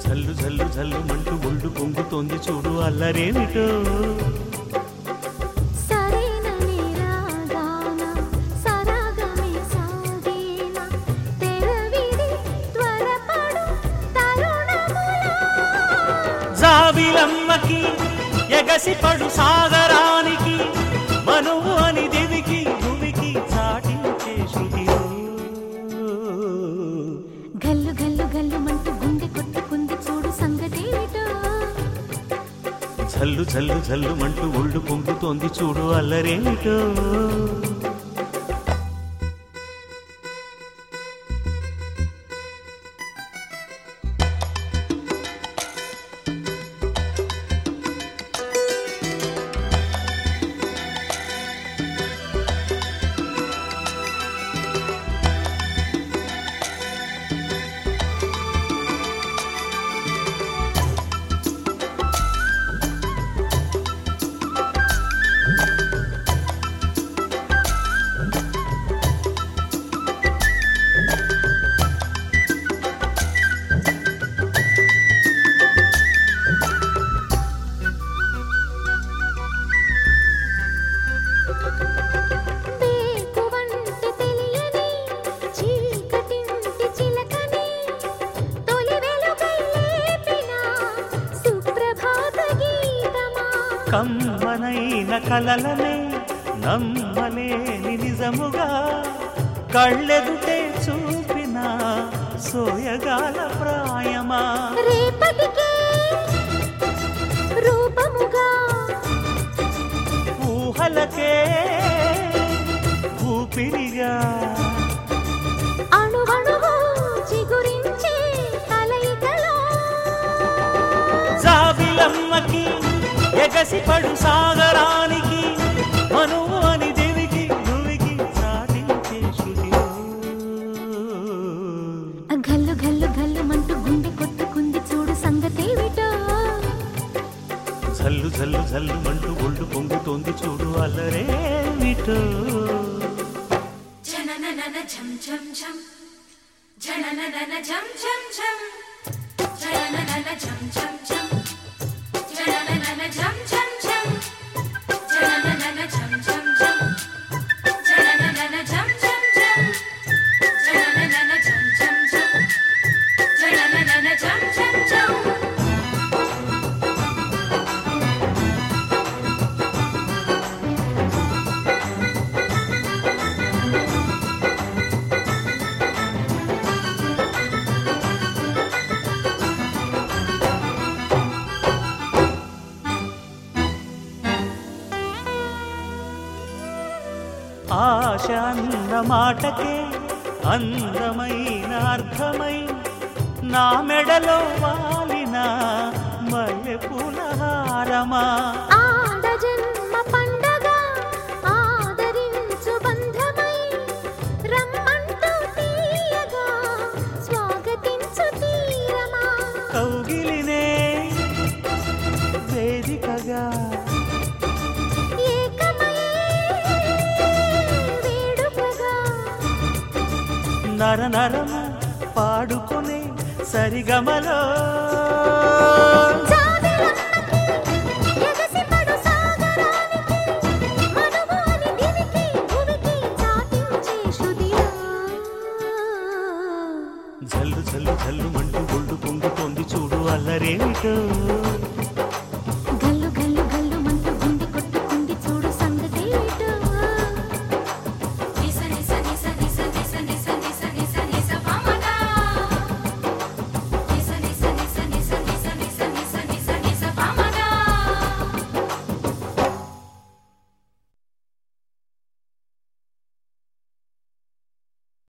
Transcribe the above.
జల్లు జల్లు జల్లు మంటూ ఒళ్ళు పొంగుతోంది చూడు అల్లరేమిటో సరేనని రాగాన సరాగమే సాగేన తెరవిడి త్వరపడు తరుణములో జాబిలమ్మకి ఎగసి పడు సాగరానికి మనువు అని దివికి భూమికి చాటించే శృతిలో గల్లు గల్లు గల్లు మంటూ గుండె కొట్టుకుంది చూడు సంగతేమిటో జల్లు జల్లు జల్లు మంటూ ఒళ్ళు పొంగుతోంది చూడు అల్లరేమిటో వేకువంటి తెలియని చీకటింటి చిలకని తొలి వెలుగై లేపిన సుప్రభాత గీతమా కమ్మనైన కలలనే నమ్మలేని నిజముగా కళ్ళెదుటే చూపిన సోయగాల ప్రాయమా రేపటికే రూపముగా ఊహలకే ఊపిరిగా అణువణువు చిగురించే కలయికలో జాబిలమ్మకి ఎగసి పడు సాగరానికి మనువు అని దేవికి నువ్వికి సాధించే శృతిలో గల్లు గల్లు గల్లు మంటూ గుండె కొట్టుకుంది చూడు సంగతేమిటో జల్లు జల్లు జల్లు మంటూ ఒళ్ళు పొంగుతోంది చూడు అల్లరేమిటో జనననన ఝం ఝం ఝం జనననన ఝం ఝం ఝం జనననన ఝం ఝం ఝం జనననన ఝం ఝం ఝం జనననన ఝం ఝం ఝం జనననన ఝం ఝం ఝం జనననన ఝం ఝం ఝం జనననన ఝం ఝం ఝం ఆశ అన్న మాటకే అందమైన అర్థమై నా మెడలో వాలిన మల్లెపూల హారమా ఆడ జన్మ పండగ ఆదరించు బంధమై రమ్మంటూ తీయగా స్వాగతించు తీరమా కౌగిలినే వేదికగా ఏకమై వేడుకగా నర నరము పాడుకునే సరిగమలో జాబిలమ్మకి ఎగసిపడు సాగరానికి మనువాని దివికి భువికి చాటించే శృతిలో జల్లు జల్లు జల్లు మంటూ ఒళ్ళు పొంగుతోంది చూడు అల్లరేమిటో